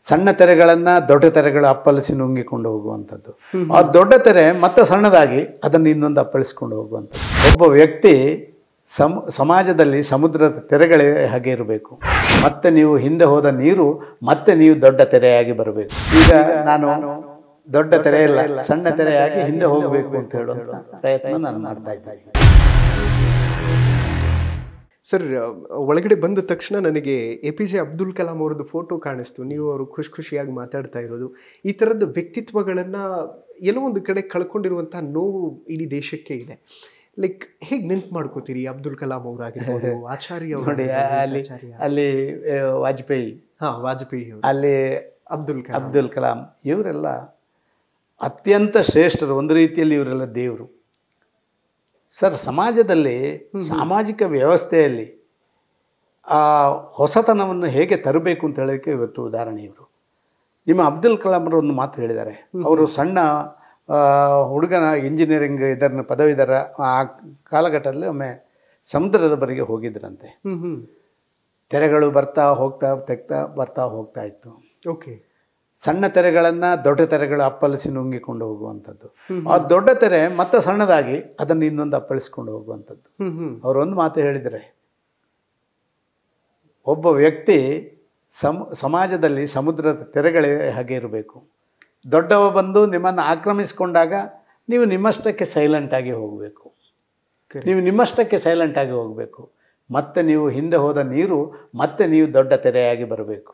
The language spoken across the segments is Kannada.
ಸಣ್ಣ ತೆರೆಗಳನ್ನು ದೊಡ್ಡ ತೆರೆಗಳು ಅಪ್ಪಳಿಸಿ ನುಂಗಿಕೊಂಡು ಹೋಗುವಂಥದ್ದು ಆ ದೊಡ್ಡ ತೆರೆ ಮತ್ತೆ ಸಣ್ಣದಾಗಿ ಅದನ್ನು ಇನ್ನೊಂದು ಅಪ್ಪಳಿಸ್ಕೊಂಡು ಹೋಗುವಂಥದ್ದು ಒಬ್ಬ ವ್ಯಕ್ತಿ ಸಮ ಸಮಾಜದಲ್ಲಿ ಸಮುದ್ರದ ತೆರೆಗಳೇ ಹಾಗೆ ಇರಬೇಕು ಮತ್ತೆ ನೀವು ಹಿಂದೆ ಹೋದ ನೀರು ಮತ್ತೆ ನೀವು ದೊಡ್ಡ ತೆರೆಯಾಗಿ ಬರಬೇಕು ಈಗ ನಾನು ದೊಡ್ಡ ತೆರೆ ಇಲ್ಲ ಸಣ್ಣ ತೆರೆಯಾಗಿ ಹಿಂದೆ ಹೋಗಬೇಕು ಅಂತ ಹೇಳುವಂಥ ಪ್ರಯತ್ನ ನಾನು ಮಾಡ್ತಾ ಇದ್ದೀನಿ ಸರ್ ಒಳಗಡೆ ಬಂದ ತಕ್ಷಣ ನನಗೆ A P J Abdul Kalam ಅವರದ್ದು ಫೋಟೋ ಕಾಣಿಸ್ತು ನೀವು ಅವರು ಖುಷಿ ಖುಷಿಯಾಗಿ ಮಾತಾಡ್ತಾ ಇರೋದು ಈ ಥರದ ವ್ಯಕ್ತಿತ್ವಗಳನ್ನು ಎಲ್ಲೋ ಒಂದು ಕಡೆ ಕಳ್ಕೊಂಡಿರುವಂಥ ನೋವು ಇಡೀ ದೇಶಕ್ಕೆ ಇದೆ ಲೈಕ್ ಹೇಗೆ ನೆನ್ಪು ಮಾಡ್ಕೋತೀರಿ ಅಬ್ದುಲ್ ಕಲಾಂ ಅವರಾಗಿರ್ಬೋದು ಆಚಾರ್ಯ ನೋಡಿ ಅಲ್ಲಿ ಅಲ್ಲಿ ಆ, ವಾಜಪೇಯಿ ಹಾಂ ವಾಜಪೇಯಿ ಅವರು ಅಲ್ಲಿ ಅಬ್ದುಲ್ ಕಲಾಂ ಅಬ್ದುಲ್ ಕಲಾಂ ಇವರೆಲ್ಲ ಅತ್ಯಂತ ಶ್ರೇಷ್ಠರು ಒಂದು ರೀತಿಯಲ್ಲಿ ಇವರೆಲ್ಲ ದೇವರು ಸರ್ ಸಮಾಜದಲ್ಲಿ ಸಾಮಾಜಿಕ ವ್ಯವಸ್ಥೆಯಲ್ಲಿ ಆ ಹೊಸತನವನ್ನು ಹೇಗೆ ತರಬೇಕು ಅಂತ ಹೇಳೋಕ್ಕೆ ಇವತ್ತು ಉದಾಹರಣೆ ಇವರು ನಿಮ್ಮ ಅಬ್ದುಲ್ ಕಲಾಂರು ಒಂದು ಮಾತು ಹೇಳಿದ್ದಾರೆ ಅವರು ಸಣ್ಣ ಆ, ಹುಡುಗನ ಇಂಜಿನಿಯರಿಂಗ್ ಇದನ್ನು ಪದವೀಧರ ಆ ಕಾಲಘಟ್ಟದಲ್ಲಿ ಒಮ್ಮೆ ಸಮುದ್ರದ ಬರಿಗೆ ಹೋಗಿದ್ರಂತೆ ಹ್ಞೂ ಹ್ಞೂ ತೆರೆಗಳು ಬರ್ತಾ ಹೋಗ್ತಾ ತೆಗ್ತಾ ಬರ್ತಾ ಹೋಗ್ತಾ ಇತ್ತು ಓಕೆ ಸಣ್ಣ ತೆರೆಗಳನ್ನು ದೊಡ್ಡ ತೆರೆಗಳು ಅಪ್ಪಳಿಸಿ ನುಂಗಿಕೊಂಡು ಹೋಗುವಂಥದ್ದು ಆ ದೊಡ್ಡ ತೆರೆ ಮತ್ತೆ ಸಣ್ಣದಾಗಿ ಅದನ್ನು ಇನ್ನೊಂದು ಅಪ್ಪಳಿಸ್ಕೊಂಡು ಹೋಗುವಂಥದ್ದು ಹ್ಞೂ ಹ್ಞೂ ಅವರು ಒಂದು ಮಾತು ಹೇಳಿದರೆ ಒಬ್ಬ ವ್ಯಕ್ತಿ ಸಮ ಸಮಾಜದಲ್ಲಿ ಸಮುದ್ರದ ತೆರೆಗಳೇ ಹಾಗೆ ಇರಬೇಕು ದೊಡ್ಡವ ಬಂದು ನಿಮ್ಮನ್ನು ಆಕ್ರಮಿಸಿಕೊಂಡಾಗ ನೀವು ನಿಮ್ಮಷ್ಟಕ್ಕೆ ಸೈಲೆಂಟಾಗಿ ಹೋಗಬೇಕು Correct. ನೀವು ನಿಮ್ಮಷ್ಟಕ್ಕೆ ಸೈಲೆಂಟಾಗಿ ಹೋಗಬೇಕು ಮತ್ತೆ ನೀವು ಹಿಂದೆ ಹೋದ ನೀರು ಮತ್ತೆ ನೀವು ದೊಡ್ಡ ತೆರೆಯಾಗಿ ಬರಬೇಕು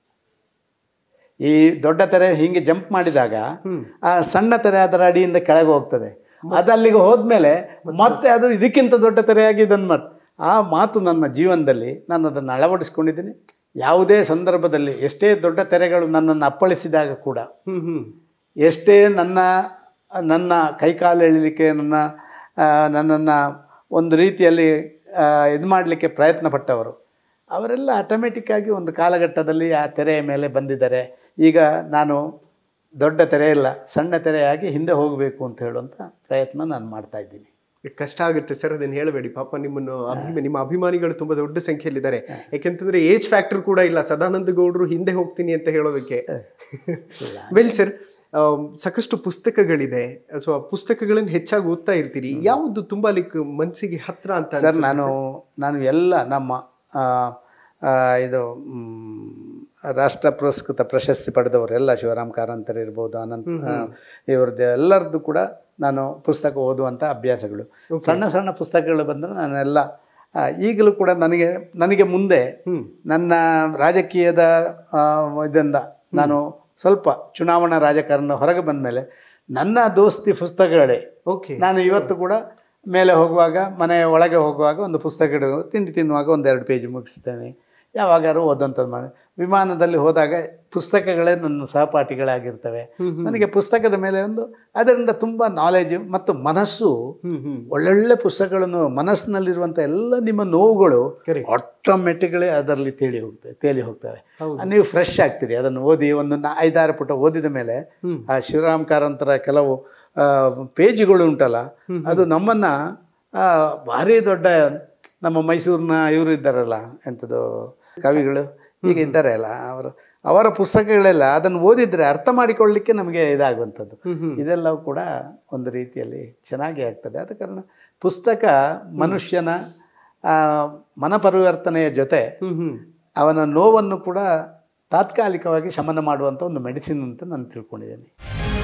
ಈ ದೊಡ್ಡ ತೆರೆ ಹೀಗೆ ಜಂಪ್ ಮಾಡಿದಾಗ ಆ ಸಣ್ಣ ತೆರೆ ಅದರ ಅಡಿಯಿಂದ ಕೆಳಗೆ ಹೋಗ್ತದೆ ಅದು ಅಲ್ಲಿಗೆ ಹೋದ್ಮೇಲೆ ಮತ್ತೆ ಅದು ಇದಕ್ಕಿಂತ ದೊಡ್ಡ ತೆರೆಯಾಗಿ ಇದನ್ನು ಮಾಡಿ ಆ ಮಾತು ನನ್ನ ಜೀವನದಲ್ಲಿ ನಾನು ಅದನ್ನು ಅಳವಡಿಸ್ಕೊಂಡಿದ್ದೀನಿ ಯಾವುದೇ ಸಂದರ್ಭದಲ್ಲಿ ಎಷ್ಟೇ ದೊಡ್ಡ ತೆರೆಗಳು ನನ್ನನ್ನು ಅಪ್ಪಳಿಸಿದಾಗ ಕೂಡ ಹ್ಞೂ ಹ್ಞೂ ಎಷ್ಟೇ ನನ್ನ ನನ್ನ ಕೈಕಾಲು ಎಳಿಲಿಕ್ಕೆ ನನ್ನ ನನ್ನನ್ನು ಒಂದು ರೀತಿಯಲ್ಲಿ ಇದು ಮಾಡಲಿಕ್ಕೆ ಪ್ರಯತ್ನ ಪಟ್ಟವರು ಅವರೆಲ್ಲ ಆಟೋಮೆಟಿಕ್ಕಾಗಿ ಒಂದು ಕಾಲಘಟ್ಟದಲ್ಲಿ ಆ ತೆರೆಯ ಮೇಲೆ ಬಂದಿದ್ದಾರೆ ಈಗ ನಾನು ದೊಡ್ಡ ತೆರೆ ಇಲ್ಲ ಸಣ್ಣ ತೆರೆಯಾಗಿ ಹಿಂದೆ ಹೋಗಬೇಕು ಅಂತ ಹೇಳುವಂಥ ಪ್ರಯತ್ನ ನಾನು ಮಾಡ್ತಾ ಇದ್ದೀನಿ ಕಷ್ಟ ಆಗುತ್ತೆ ಸರ್ ಅದನ್ನ ಹೇಳಬೇಡಿ ಪಾಪ ನಿಮ್ಮನ್ನು ಅಭಿಮ ನಿಮ್ಮ ಅಭಿಮಾನಿಗಳು ತುಂಬಾ ದೊಡ್ಡ ಸಂಖ್ಯೆಯಲ್ಲಿದ್ದಾರೆ ಯಾಕೆಂತಂದ್ರೆ ಏಜ್ ಫ್ಯಾಕ್ಟರ್ ಕೂಡ ಇಲ್ಲ ಸದಾನಂದ ಗೌಡರು ಹಿಂದೆ ಹೋಗ್ತೀನಿ ಅಂತ ಹೇಳೋದಕ್ಕೆ ವೆಲ್ ಸರ್ ಸಾಕಷ್ಟು ಪುಸ್ತಕಗಳಿದೆ ಸೊ ಆ ಪುಸ್ತಕಗಳನ್ನು ಹೆಚ್ಚಾಗಿ ಓದ್ತಾ ಇರ್ತೀರಿ ಯಾವುದು ತುಂಬಾ ಲೈಕ್ ಮನಸ್ಸಿಗೆ ಹತ್ರ ಅಂತ ಸರ್ ನಾನು ನಾನು ಎಲ್ಲ ನಮ್ಮ ಆ, ಆ, ಇದು ಮ್, ರಾಷ್ಟ್ರ ಪುರಸ್ಕೃತ ಪ್ರಶಸ್ತಿ ಪಡೆದವರೆಲ್ಲ ಶಿವರಾಮ್ ಕಾರಂತರು ಇರ್ಬೋದು ಅನಂತ ಇವ್ರದ್ದು ಎಲ್ಲರದ್ದು ಕೂಡ ನಾನು ಪುಸ್ತಕ ಓದುವಂಥ ಅಭ್ಯಾಸಗಳು ಸಣ್ಣ ಸಣ್ಣ ಪುಸ್ತಕಗಳು ಬಂದರೆ ನಾನೆಲ್ಲ ಆ, ಈಗಲೂ ಕೂಡ ನನಗೆ ನನಗೆ ಮುಂದೆ ನನ್ನ ರಾಜಕೀಯದ ಆ, ಇದರಿಂದ ನಾನು ಸ್ವಲ್ಪ ಚುನಾವಣಾ ರಾಜಕಾರಣ ಹೊರಗೆ ಬಂದ ಮೇಲೆ ನನ್ನ ದೋಸ್ತಿ ಪುಸ್ತಕಗಳೇ ಓಕೆ ನಾನು ಇವತ್ತು ಕೂಡ ಮೇಲೆ ಹೋಗುವಾಗ ಮನೆಯ ಒಳಗೆ ಹೋಗುವಾಗ ಒಂದು ಪುಸ್ತಕ ಹಿಡಿದು ತಿಂಡಿ ತಿನ್ನುವಾಗ ಒಂದೆರಡು ಪೇಜ್ ಮುಗಿಸ್ತೇನೆ ಯಾವಾಗಾರು ಓದಂಥದ್ದು ಮಾಡಿ ವಿಮಾನದಲ್ಲಿ ಹೋದಾಗ ಪುಸ್ತಕಗಳೇ ನನ್ನ ಸಹಪಾಠಿಗಳಾಗಿರ್ತವೆ ನನಗೆ ಪುಸ್ತಕದ ಮೇಲೆ ಒಂದು ಅದರಿಂದ ತುಂಬ ನಾಲೆಜು ಮತ್ತು ಮನಸ್ಸು ಹ್ಮ್ ಹ್ಮ್ ಒಳ್ಳೊಳ್ಳೆ ಪುಸ್ತಕಗಳನ್ನು ಮನಸ್ಸಿನಲ್ಲಿರುವಂಥ ಎಲ್ಲ ನಿಮ್ಮ ನೋವುಗಳು Correct. ಆಟೋಮೆಟಿಕಲಿ ಅದರಲ್ಲಿ ತೇಲಿ ಹೋಗ್ತವೆ ತೇಲಿ ಹೋಗ್ತವೆ ನೀವು ಫ್ರೆಶ್ ಆಗ್ತೀರಿ ಅದನ್ನು ಓದಿ ಒಂದು ನಾ- ಐದಾರು ಪುಟ ಓದಿದ ಮೇಲೆ ಆ ಶಿವರಾಮ್ ಕಾರಂತರ ಕೆಲವು ಆ, ಪೇಜುಗಳು ಉಂಟಲ್ಲ ಅದು ನಮ್ಮನ್ನು ಭಾರಿ ದೊಡ್ಡ ನಮ್ಮ ಮೈಸೂರಿನ ಇವರು ಇದ್ದಾರಲ್ಲ ಎಂಥದ್ದು ಕವಿಗಳು ಈಗ ಇದ್ದಾರೆ ಅಲ್ಲ ಅವರು ಅವರ ಪುಸ್ತಕಗಳೆಲ್ಲ ಅದನ್ನು ಓದಿದರೆ ಅರ್ಥ ಮಾಡಿಕೊಳ್ಳಲಿಕ್ಕೆ ನಮಗೆ ಇದಾಗುವಂಥದ್ದು ಇದೆಲ್ಲವೂ ಕೂಡ ಒಂದು ರೀತಿಯಲ್ಲಿ ಚೆನ್ನಾಗಿ ಆಗ್ತದೆ ಆದ ಕಾರಣ ಪುಸ್ತಕ ಮನುಷ್ಯನ ಆ, ಮನಪರಿವರ್ತನೆಯ ಜೊತೆ ಹ್ಮ್ ಹ್ಮ್ ಅವನ ನೋವನ್ನು ಕೂಡ ತಾತ್ಕಾಲಿಕವಾಗಿ ಶಮನ ಮಾಡುವಂಥ ಒಂದು ಮೆಡಿಸಿನ್ ಅಂತ ನಾನು ತಿಳ್ಕೊಂಡಿದ್ದೀನಿ